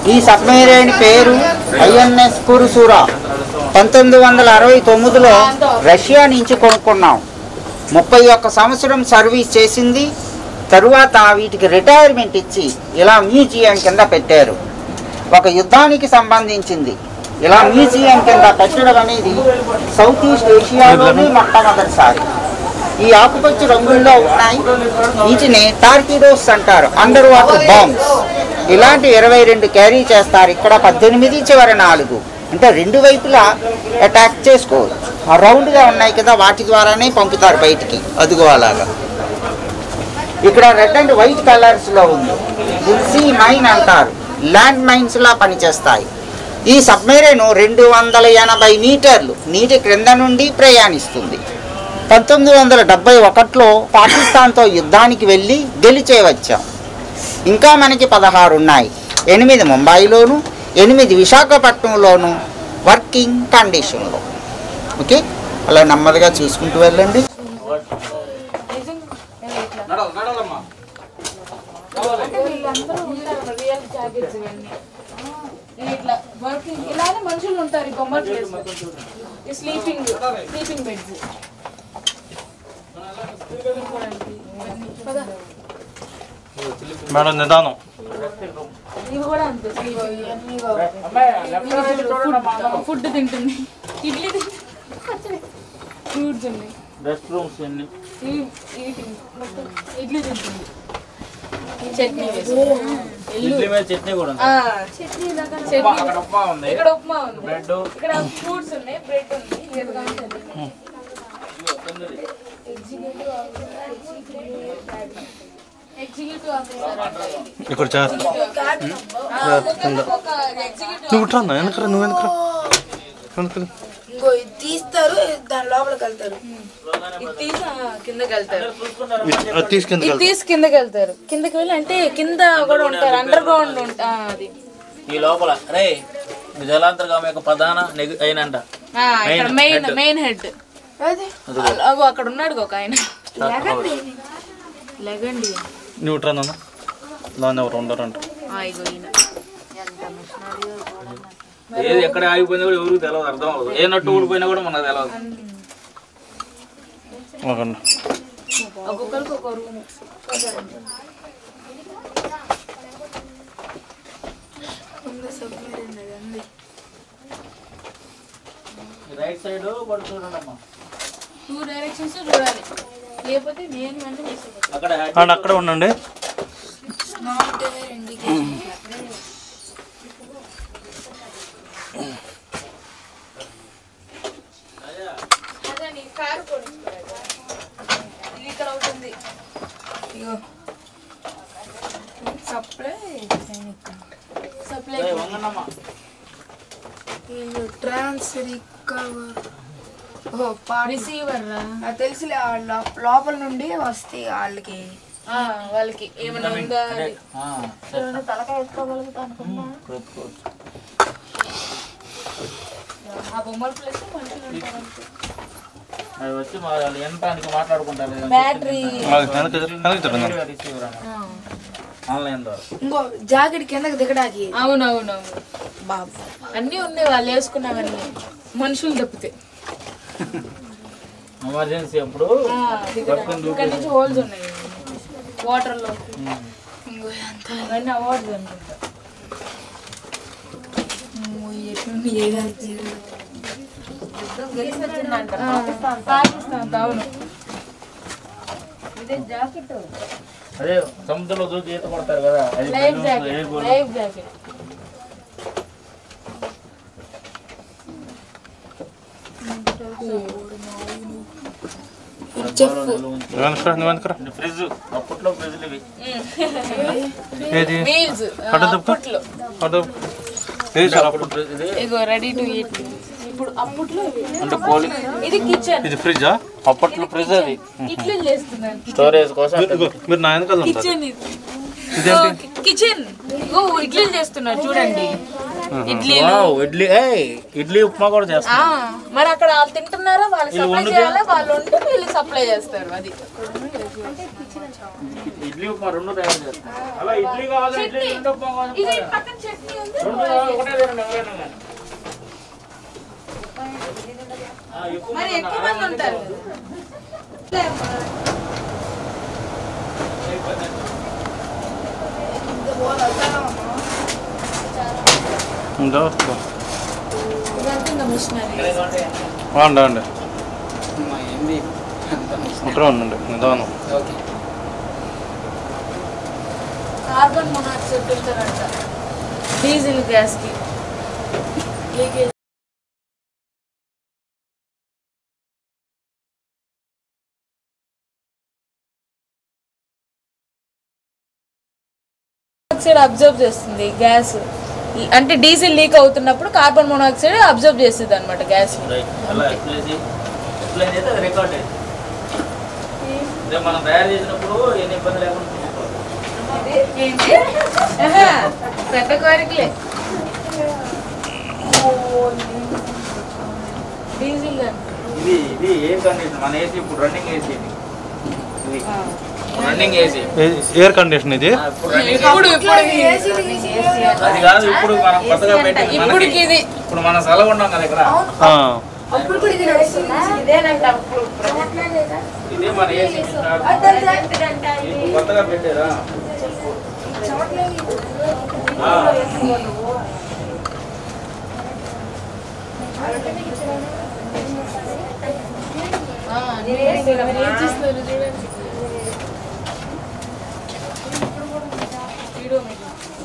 ఈ సబ్మెరైన్ పేరు ఐఎన్ఎస్ కురుసూరా పంతొమ్మిది వందల అరవై తొమ్మిదిలో రష్యా నుంచి కొనుక్కున్నాం ముప్పై ఒక్క సంవత్సరం సర్వీస్ చేసింది తరువాత వీటికి రిటైర్మెంట్ ఇచ్చి ఇలా మ్యూజియం కింద పెట్టారు ఒక యుద్ధానికి సంబంధించింది ఇలా మ్యూజియం కింద పెట్టడం అనేది సౌత్ ఈస్ట్ ఏషియాలోనే మొట్టమొదటిసారి ఈ ఆకుపచ్చ రంగుల్లో ఉన్నాయి వీటిని టార్పిడోస్ అంటారు అండర్ వాటర్ బాంబ్స్ ఇలాంటి ఇరవై రెండు క్యారీ చేస్తారు ఇక్కడ పద్దెనిమిది చివరి నాలుగు అంటే రెండు వైపులా అటాక్ చేసుకోవచ్చు ఆ రౌండ్గా ఉన్నాయి కదా వాటి ద్వారానే పంపుతారు బయటికి అదుగో అలాగా ఇక్కడ రెడ్ అండ్ వైట్ కలర్స్ లో ఉంది సి మైన్ అంటారు ల్యాండ్ మైన్స్ లా పనిచేస్తాయి ఈ సబ్మెరైన్ రెండు వందల ఎనభై మీటర్లు నీటి క్రింద నుండి ప్రయాణిస్తుంది పంతొమ్మిది వందల డెబ్బై ఒకటిలో పాకిస్తాన్తో యుద్ధానికి వెళ్ళి గెలిచే వచ్చాం ఇంకా మనకి పదహారు ఉన్నాయి ఎనిమిది ముంబైలోను ఎనిమిది విశాఖపట్నంలోను వర్కింగ్ కండిషన్లో ఓకే అలా నెమ్మదిగా చూసుకుంటూ వెళ్ళండి అంటే వీళ్ళందరూ ఉంటారు రియల్ జాకెట్స్ ఇవన్నీ ఇట్లా వర్కింగ్ ఇలానే మనుషులు ఉంటారు ఈ బొమ్మల ప్లేస్ ఈ స్లీపింగ్ స్లీపింగ్ బెడ్స్ మేడం నిదానం ఇవి కూడా అంతే ఇవన్నీ ఫుడ్ తింటుంది ఇడ్లీ తింటుంది ఫ్రూట్స్ ఉన్నాయి రెస్ట్ రూమ్స్ ఎన్ని ఇవి ఇవి తింటుంది. మొత్తం ఇడ్లీ తింటుంది చట్నీ వేసి ఇడ్లీ మీద చట్నీ కూడా ఉంది ఆ, చట్నీ చట్నీ అక్కడ ఉప్మా ఉంది ఇక్కడ ఉప్మా ఉంది బ్రెడ్ ఇక్కడ ఫ్రూట్స్ ఉన్నాయి బ్రెడ్ ఉంది ఏది కావాలంటే అది. ఎగ్జిక్యూటివ్ ఎగ్జిక్యూటివ్ ఆఫీసర్ ఇక్కడ చేస్తా ఒక ఎగ్జిక్యూటివ్ నువ్వు ఇట్రా అన్న వెనకరా నువ్వు వెనకరా వెనకరా ఇంకో ఇది తీస్తారు దాని లోపలికి వెళ్తారు ఇది తీసి ఆ, కిందకి వెళ్తారు అది తీసుకెందుకు ఇది తీసి కిందకి వెళ్తారు కిందకి వెళ్ళి అంటే కింద కూడా ఉంటారు అండర్ గ్రౌండ్ ఉంటా అది ఈ లోపల రే జలాంతర్గామి యొక్క ప్రధాన నెగ అయినంట ఆ, ఇక్కడ మెయిన్ మెయిన్ హెడ్ అగో అక్కడ ఉన్నాడు ఒక ఆయన లెగండి నువ్వు ఇట్రా నాన్న లోన్ ఎవరు ఉండరంట ఆ, ఇగో ఈయన ఏది ఎక్కడ ఆగిపోయిందో కూడా ఎవరికి తెలియదు అర్థం అవ్వదు ఏ నట్టు ఊడిపోయినా కూడా మనకు తెలియదు ఒకన్నా ఒక్కొక్కరికి ఒక రూమ్ రైట్ సైడ్ పడు చూడండి అమ్మా టూ డైరెక్షన్స్ చూడాలి లేకపోతే నేను వెంట మిస్ అక్కడ అక్కడ ఉండండి అదే నీ కారు కొనుక్కోలేదు ఇది ఇక్కడ అవుతుంది ఇగో సప్లై సప్లై వంగనమ్మా ట్రాన్స్ రికవర్ ఓ రిసీవర్ రా నాకు తెలిసి లోపల నుండి వస్తాయి వాళ్ళకి ఆ, వాళ్ళకి ఏమైనా ఉందా అది. ఆ, ఏమైనా తలకాయ వేసుకోగలుగుతా అనుకున్నా పెట్టుకోవచ్చు. ఆ బొమ్మల ప్లేస్ మనుషులు ఉంటారు అంతే. అవి వచ్చి మా వాళ్ళు ఎంటానికి మాట్లాడుకుంటారు బ్యాటరీ రిసీవర్ ఆన్లైన్ ద్వారా ఇంకో జాకెట్ కిందకి దిగడానికి అవునవునవును బాబు అన్నీ ఉన్నాయి వాళ్ళు వేసుకున్నవన్నీ మనుషులు తప్పితే ఎమర్జెన్సీ అప్పుడు ఆ, దిగడం. ఇక్కడ నుంచి హోల్స్ ఉన్నాయి వాటర్ లో ఇంకో ఎంత అవన్నీ అవార్డ్స్ అనుకుంటా పాకిస్తాన్ అవును అదే సముద్రంలో దూకి ఈత కొడతారు కదా అది life balloons, air jacket balloons. Life jacket fridge అప్పట్లో ఫ్రిడ్జ్లు ఇవి ఏది మీల్స్ అటు తప్ప? అప్పట్లో అటు ఏది సార్ అప్పుడు ఫ్రిడ్జ్ ఇది ఇగో రెడీ టు ఈట్ ఇప్పుడు అప్పట్లో ఇవి. అంటే కోలి ఇది కిచెన్ ఇది ఫ్రిడ్జా అప్పట్లో ఫ్రిడ్జ్ అది ఇట్లా చేస్తున్నారు స్టోరేజ్ కోసం ఇదిగో, మీరు నా వెనకాల ఉంటారు కిచెన్ ఇది ఇదేంటి కిచెన్ ఇగో ఇడ్లీలు చేస్తున్నారు చూడండి ఇడ్లీలు వావ్, ఇడ్లీ ఏయ్ ఇడ్లీ ఉప్మా కూడా ఆ, చేస్తాం మరి అక్కడ వాళ్ళు తింటున్నారా వాళ్ళు వీళ్ళు సప్లై వండుతే? చేయాలా వాళ్ళు ఉంటే వీళ్ళకి సప్లై చేస్తారు అది ఇడ్లీ ఉప్మా రెండు తయారు చేస్తాం అలా ఇడ్లీ కావాలి ఇడ్లీ రెండు ఉప్మా కావాలి ఇది పక్కన చట్నీ ఉంది రెండు కావాలి, ఒకటే తినండి ఎవరైనా కానీ. ఆ, ఎక్కువ మరి మంది ఎక్కువ ఉన్నారు. మంది ఉంటారు ఇంకా ఇదంతా ఇంకా మిషనరీ అండి అండి ఇక్కడ ఉండండి నిదానం కార్బన్ మొనాక్సైడ్ ఫిల్టర్ అంట డీజిల్ గ్యాస్ కి లీకేజ్ ఆక్సైడ్ అబ్జర్వ్ చేస్తుంది గ్యాస్ అంటే డీజిల్ లీక్ అవుతున్నప్పుడు కార్బన్ మోనాక్సైడ్ అబ్జర్వ్ చేస్తుంది అనమాట గ్యాస్ రైట్. అలా ఎక్స్ప్లెయిన్ చేయి. ఎక్స్ప్లెయిన్ చేస్తే అది రికార్డ్ అయ్యింది అదే మనం తయారు చేసినప్పుడు ఎన్ని ఇబ్బంది లేకుండా చూసుకోవాలి పెద్ద కోరికలే డీజిల్ ఇది ఇది ఏ కండిషన్ మన ఏసీ ఇప్పుడు రన్నింగ్ ఏసీ ఇది ఇది రన్నింగ్ ఏసీ ఎయిర్ కండిషన్ ఇది ఇప్పుడు రన్నింగ్ ఇప్పుడు ఇప్పుడు అది కాదు ఇప్పుడు మనం కొత్తగా పెట్టి ఇప్పుడుకి ఇది ఇప్పుడు మనం సెలవు ఉన్నాం కదా ఇక్కడ ఆ, అప్పుడు కూడా ఇది నడుస్తుందా ఇదేనంట ఇదే మన ఏసీ ఇప్పుడు కొత్తగా పెట్టారా ఆ, మీరు ఏం చేస్తున్నారు చూడండి వీడియో మీకు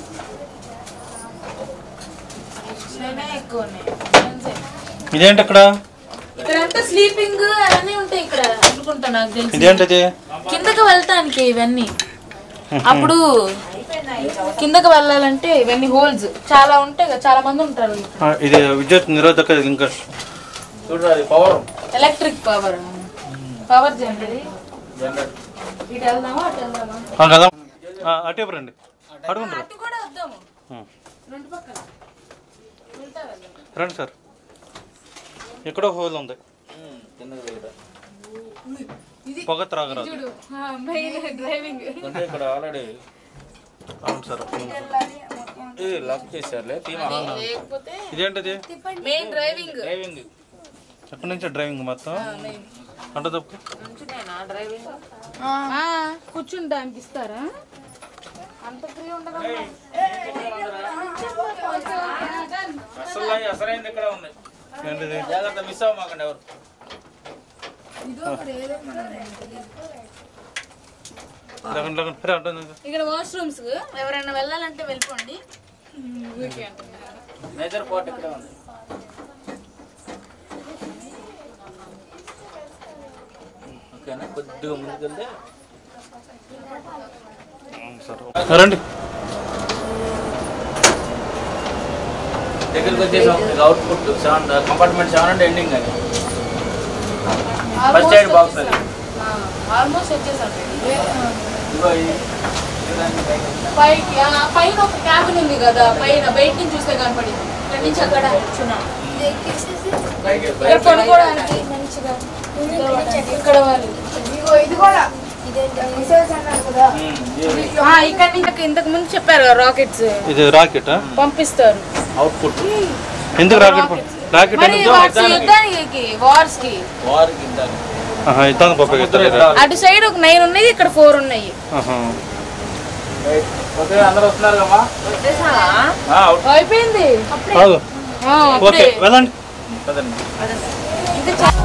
చాలా ఎక్కువ ఉన్నాయి ఇదేంటి ఇక్కడ ఇక్కడంతా స్లీపింగ్ అవన్నీ ఉంటాయి ఇక్కడ అనుకుంటా నాకు తెలిసి ఇదేంటిది కిందకి వెళ్తానికి ఇవన్నీ అప్పుడు కిందకి వెళ్ళాలంటే ఇవన్నీ హోల్స్ చాలా ఉంటాయి కదా చాలా మంది ఉంటారు ఆ, ఇది విద్యుత్ నిరోధక ఇంకా చూడు అది power electric power power generate generate ఇటు వెళ్దామా అటు వెళ్దామా ఆ, కదా ఆ, అటే రండి అడుగుంటారు అటు కూడా వద్దాము ఉం. రెండు పక్కల ఉల్టా వెళ్దాం రండి సార్ ఎక్కడో హోల్ ఉంది కిందకి దిగుతా పొగ త్రాగరాదు చూడు మెయిన్ డ్రైవింగ్ అంటే ఇక్కడ ఆల్రెడీ అవును సార్ లాక్ చేశారులే టీమ్ లేకపోతే ఇదేంటిది మెయిన్ డ్రైవింగ్ డ్రైవింగ్ ఎక్కడి నుంచి డ్రైవింగ్ మొత్తం అంట తప్పు డ్రైవింగ్ కూర్చుంటానికి ఇస్తారా అంత ఫ్రీ ఉండదు అసలు అసలైంది ఇక్కడ ఉంది ఏంటిది జాగ్రత్త మిస్ అవ్వమాకండి ఎవరు లేకండి లేకండి రే, అడ్డం తిరగండి. ఇక్కడ వాష్రూమ్స్ ఎవరైనా వెళ్ళాలంటే వెళ్ళిపోండి ఊరికే అంటున్నారు. మేజర్ పార్ట్ ఇక్కడే ఉంది ఓకేనా కొద్దిగా ముందుకెళ్తే అవును సార్ రండి దగ్గరికి వచ్చేసాం మీకు అవుట్పుట్ సెవెన్ కంపార్ట్మెంట్ సెవెన్ అంటే ఎండింగ్ అది ఫస్ట్ ఎయిడ్ బాక్స్ అది ఆల్మోస్ట్ వచ్చేసాం ఇదిగో ఇది చూడండి పైకి. పైకి ఆ, పైన ఒక క్యాబిన్ ఉంది కదా పైన బయట నుంచి చూస్తే కనపడింది ఇక్కడ నుంచి అక్కడ కూర్చున్నాం పైకి ఇక్కడ పడుకోవడానికి మంచిగా ఇక్కడ వాళ్ళు ఇదిగో ఇది కూడా ఇదేంటి మిసైల్స్ అన్నారు కదా ఉమ్, ఇది ఆ, ఇక్కడ నుంచి ఇంతకు ముందు చెప్పారు రాకెట్స్ ఇది రాకెట్ పంపిస్తారు అవుట్పుట్ ఎందుకు రాకెట్ రాకెట్ మరి ఎందుకు వాటి యుద్ధానికి వార్స్ కి వారికి ఇందాక ఇద్దానికి ఉపయోగిస్తారు అటు సైడ్ ఒక నైన్ ఉన్నాయి ఇక్కడ ఫోర్ ఉన్నాయి ఆహా. రైట్. ఓకే అందరూ వస్తున్నారు కమ్మా ఆ, అవుట్ అయిపోయింది ఆగు. ఆ, ఓకే అప్పుడే వెళ్ళండి పదండి ఇంకా చాలా